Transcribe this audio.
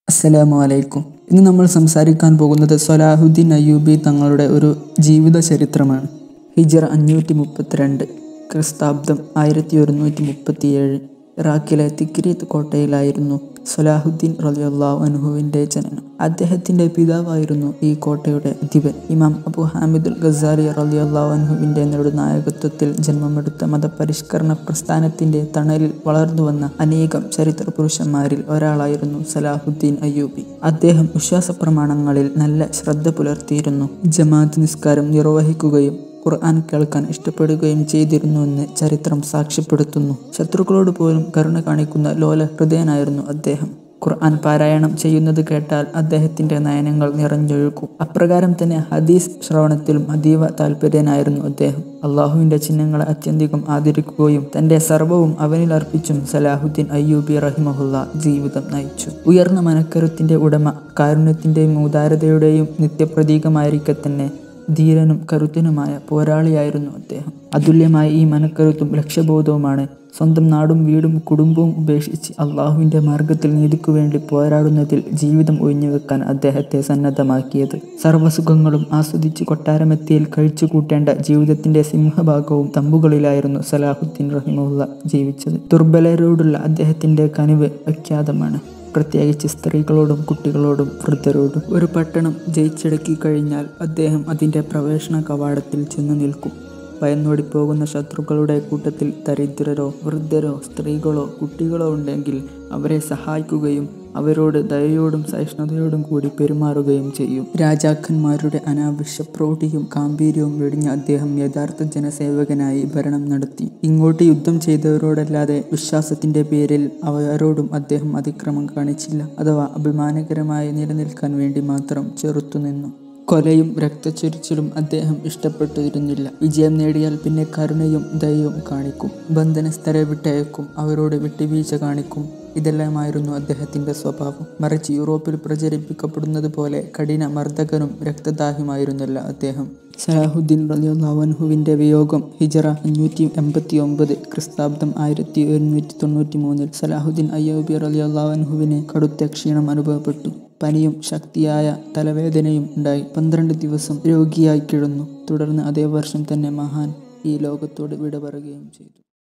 അസ്സലാമു അലൈക്കും ഇന്ന് നമ്മൾ സംസാരിക്കാൻ പോകുന്നത് സൊലാഹുദ്ദീൻ അയ്യൂബി തങ്ങളുടെ ഒരു ജീവിത ചരിത്രമാണ് ഹിജറ അഞ്ഞൂറ്റി മുപ്പത്തിരണ്ട് ക്രിസ്താബ്ദം ആയിരത്തി ഒരുന്നൂറ്റി മുപ്പത്തിയേഴ് ഇറാഖിലെ തിക്രീത്ത് കോട്ടയിലായിരുന്നു സൊലാഹുദ്ദീൻ റലിയല്ലാഹു അനുഹുവിൻ്റെ ജനനം അദ്ദേഹത്തിൻ്റെ പിതാവായിരുന്നു ഈ കോട്ടയുടെ അധിപൻ ഇമാം അബു ഹാമിദുൽ ഗസാലി റലിയല്ലാഹു അനുഹുവിൻ്റെ നെടുനായകത്വത്തിൽ ജന്മമെടുത്ത മതപരിഷ്കരണ പ്രസ്ഥാനത്തിൻ്റെ തണലിൽ വളർന്നുവന്ന അനേകം ചരിത്ര പുരുഷന്മാരിൽ ഒരാളായിരുന്നു സലാഹുദ്ദീൻ അയ്യൂബി അദ്ദേഹം വിശ്വാസ പ്രമാണങ്ങളിൽ നല്ല ശ്രദ്ധ പുലർത്തിയിരുന്നു ജമാഅത്ത് നിസ്കാരം നിർവഹിക്കുകയും ഖുർആൻ കേൾക്കാൻ ഇഷ്ടപ്പെടുകയും ചെയ്തിരുന്നുവെന്ന് ചരിത്രം സാക്ഷ്യപ്പെടുത്തുന്നു ശത്രുക്കളോട് പോലും കരുണ കാണിക്കുന്ന ലോല ഹൃദയനായിരുന്നു അദ്ദേഹം ഖുർആൻ പാരായണം ചെയ്യുന്നത് കേട്ടാൽ അദ്ദേഹത്തിൻ്റെ നയനങ്ങൾ നിറഞ്ഞൊഴുക്കും അപ്രകാരം തന്നെ ഹദീസ് ശ്രവണത്തിലും അതീവ താല്പര്യനായിരുന്നു അദ്ദേഹം അള്ളാഹുവിൻ്റെ ചിഹ്നങ്ങളെ അത്യന്തികം ആദരിക്കുകയും തൻ്റെ സർവവും അവനിൽ അർപ്പിച്ചും സലാഹുദ്ദീൻ അയ്യൂബി റഹിമഹുല്ല ജീവിതം നയിച്ചു ഉയർന്ന മനക്കരുത്തിൻ്റെ ഉടമ കാരുണ്യത്തിൻ്റെയും ഉദാരതയുടെയും നിത്യപ്രതീകമായിരിക്കെ തന്നെ ധീരനും കരുത്തനുമായ പോരാളിയായിരുന്നു അദ്ദേഹം അതുല്യമായ ഈ മനക്കരുത്തും ലക്ഷ്യബോധവുമാണ് സ്വന്തം നാടും വീടും കുടുംബവും ഉപേക്ഷിച്ച് അള്ളാഹുവിൻ്റെ മാർഗത്തിൽ നീതിക്കു വേണ്ടി പോരാടുന്നതിൽ ജീവിതം ഒഴിഞ്ഞുവെക്കാൻ അദ്ദേഹത്തെ സന്നദ്ധമാക്കിയത് സർവ്വസുഖങ്ങളും ആസ്വദിച്ച് കൊട്ടാരമെത്തിയിൽ കഴിച്ചു കൂട്ടേണ്ട ജീവിതത്തിൻ്റെ സിംഹഭാഗവും തമ്പുകളിലായിരുന്നു സലാഹുദ്ദീൻ റഹിമുള്ള ജീവിച്ചത് ദുർബലരോടുള്ള അദ്ദേഹത്തിൻ്റെ കനിവ് അഖ്യാതമാണ് പ്രത്യേകിച്ച് സ്ത്രീകളോടും കുട്ടികളോടും വൃദ്ധരോടും ഒരു പട്ടണം ജയിച്ചടക്കി കഴിഞ്ഞാൽ അദ്ദേഹം അതിൻ്റെ പ്രവേശന കവാടത്തിൽ ചെന്നു നിൽക്കും ഭയന്നോടിപ്പോകുന്ന ശത്രുക്കളുടെ കൂട്ടത്തിൽ ദരിദ്രരോ വൃദ്ധരോ സ്ത്രീകളോ കുട്ടികളോ ഉണ്ടെങ്കിൽ അവരെ സഹായിക്കുകയും അവരോട് ദയയോടും സഹിഷ്ണുതയോടും കൂടി പെരുമാറുകയും ചെയ്യും രാജാക്കന്മാരുടെ അനാവശ്യ പ്രൗഢിയും ഗാംഭീര്യവും വെടിഞ്ഞ അദ്ദേഹം യഥാർത്ഥ ജനസേവകനായി ഭരണം നടത്തി ഇങ്ങോട്ട് യുദ്ധം ചെയ്തവരോടല്ലാതെ വിശ്വാസത്തിന്റെ പേരിൽ അവരോടും അദ്ദേഹം അതിക്രമം കാണിച്ചില്ല അഥവാ അഭിമാനകരമായി നിലനിൽക്കാൻ വേണ്ടി മാത്രം ചെറുത്തുനിന്നു കൊലയും രക്തച്ചൊരിച്ചിലും അദ്ദേഹം ഇഷ്ടപ്പെട്ടിരുന്നില്ല വിജയം നേടിയാൽ പിന്നെ കരുണയും ദയയും കാണിക്കും ബന്ധനസ്ഥരെ വിട്ടയക്കും അവരോട് വിട്ടുവീഴ്ച കാണിക്കും ഇതെല്ലാമായിരുന്നു അദ്ദേഹത്തിൻ്റെ സ്വഭാവം മറിച്ച് യൂറോപ്പിൽ പ്രചരിപ്പിക്കപ്പെടുന്നത് പോലെ കഠിന മർദ്ദകനും രക്തദാഹിയുമായിരുന്നില്ല അദ്ദേഹം സലാഹുദ്ദീൻ റലിയുല്ലാവൻഹുവിൻ്റെ വിയോഗം ഹിജറ അഞ്ഞൂറ്റി എൺപത്തി ഒമ്പത് ക്രിസ്താബ്ദം ആയിരത്തി ഒരുന്നൂറ്റി തൊണ്ണൂറ്റി മൂന്നിൽ സലാഹുദ്ദീൻ അയ്യൂബി റലിയുല്ലാവൻഹുവിന് കടുത്ത ക്ഷീണം അനുഭവപ്പെട്ടു പനിയും ശക്തിയായ തലവേദനയും ഉണ്ടായി പന്ത്രണ്ട് ദിവസം രോഗിയായി കിടന്നു തുടർന്ന് അതേ വർഷം തന്നെ മഹാൻ ഈ ലോകത്തോട് വിട പറയുകയും ചെയ്തു